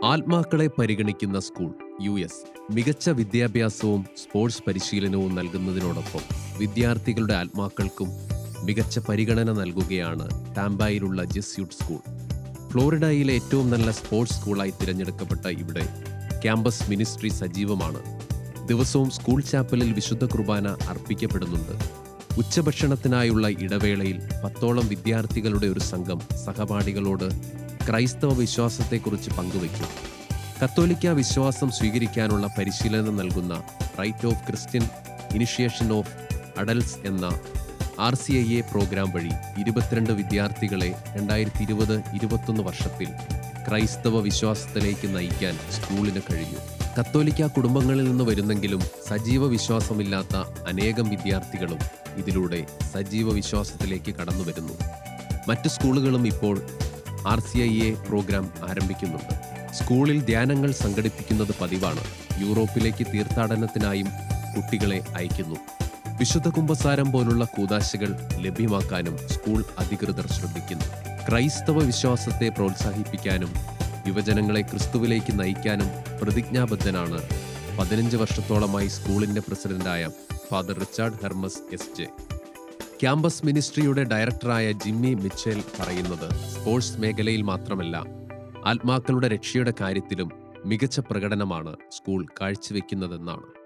ആത്മാക്കളെ പരിഗണിക്കുന്ന school U S മികച്ച വിദ്യാഭ്യാസവും സ്പോർട്സ് പരിശീലനവും നൽകുന്നതിനോടൊപ്പം വിദ്യാർത്ഥികളുടെ ആത്മാക്കൾക്കും മികച്ച പരിഗണന നൽകുകയാണ് ടാംബായിലുള്ള ജെസ്യൂട്ട് സ്കൂൾ ഫ്ലോറിഡയിലെ ഏറ്റവും നല്ല സ്പോർട്സ് സ്കൂളായി തിരഞ്ഞെടുക്കപ്പെട്ട ഇവിടെ ക്യാമ്പസ് മിനിസ്ട്രി സജീവമാണ് ദിവസവും സ്കൂൾ ചാപ്പലിൽ വിശുദ്ധ കുർബാന അർപ്പിക്കപ്പെടുന്നുണ്ട് ഉച്ചഭക്ഷണത്തിനായുള്ള ഇടവേളയിൽ പത്തോളം വിദ്യാർത്ഥികളുടെ ഒരു സംഘം സഹപാഠികളോട് ക്രൈസ്തവ വിശ്വാസത്തെക്കുറിച്ച് പങ്കുവയ്ക്കും കത്തോലിക്ക വിശ്വാസം സ്വീകരിക്കാനുള്ള പരിശീലനം നൽകുന്ന rite of Christian initiation of adults എന്ന R C I A program വഴി ഇരുപത്തിരണ്ട് വിദ്യാർത്ഥികളെ രണ്ടായിരത്തി ഇരുപത് ഇരുപത്തൊന്ന് വർഷത്തിൽ ക്രൈസ്തവ വിശ്വാസത്തിലേക്ക് നയിക്കാൻ സ്കൂളിന് കഴിഞ്ഞു കത്തോലിക്ക കുടുംബങ്ങളിൽ നിന്ന് വരുന്നെങ്കിലും സജീവ വിശ്വാസമില്ലാത്ത അനേകം വിദ്യാർത്ഥികളും ഇതിലൂടെ സജീവ വിശ്വാസത്തിലേക്ക് കടന്നു വരുന്നു മറ്റ് സ്കൂളുകളും ഇപ്പോൾ R C I A program ആരംഭിക്കുന്നുണ്ട് സ്കൂളിൽ ധ്യാനങ്ങൾ സംഘടിപ്പിക്കുന്നത് പതിവാണ് യൂറോപ്പിലേക്ക് തീർത്ഥാടനത്തിനായും കുട്ടികളെ അയക്കുന്നു വിശുദ്ധ കുംഭസാരം പോലുള്ള കൂതാശകൾ ലഭ്യമാക്കാനും സ്കൂൾ അധികൃതർ ശ്രദ്ധിക്കുന്നു ക്രൈസ്തവ വിശ്വാസത്തെ പ്രോത്സാഹിപ്പിക്കാനും യുവജനങ്ങളെ ക്രിസ്തുവിലേക്ക് നയിക്കാനും പ്രതിജ്ഞാബദ്ധനാണ് പതിനഞ്ച് വർഷത്തോളമായി സ്കൂളിന്റെ പ്രസിഡന്റായ father Richard Hermes S J campus മിനിസ്ട്രിയുടെ ഡയറക്ടറായ ജിമ്മി മിച്ചേൽ പറയുന്നത് സ്പോർട്സ് മേഖലയിൽ മാത്രമല്ല ആത്മാക്കളുടെ രക്ഷയുടെ കാര്യത്തിലും മികച്ച പ്രകടനമാണ് സ്കൂൾ കാഴ്ചവെക്കുന്നതെന്നാണ്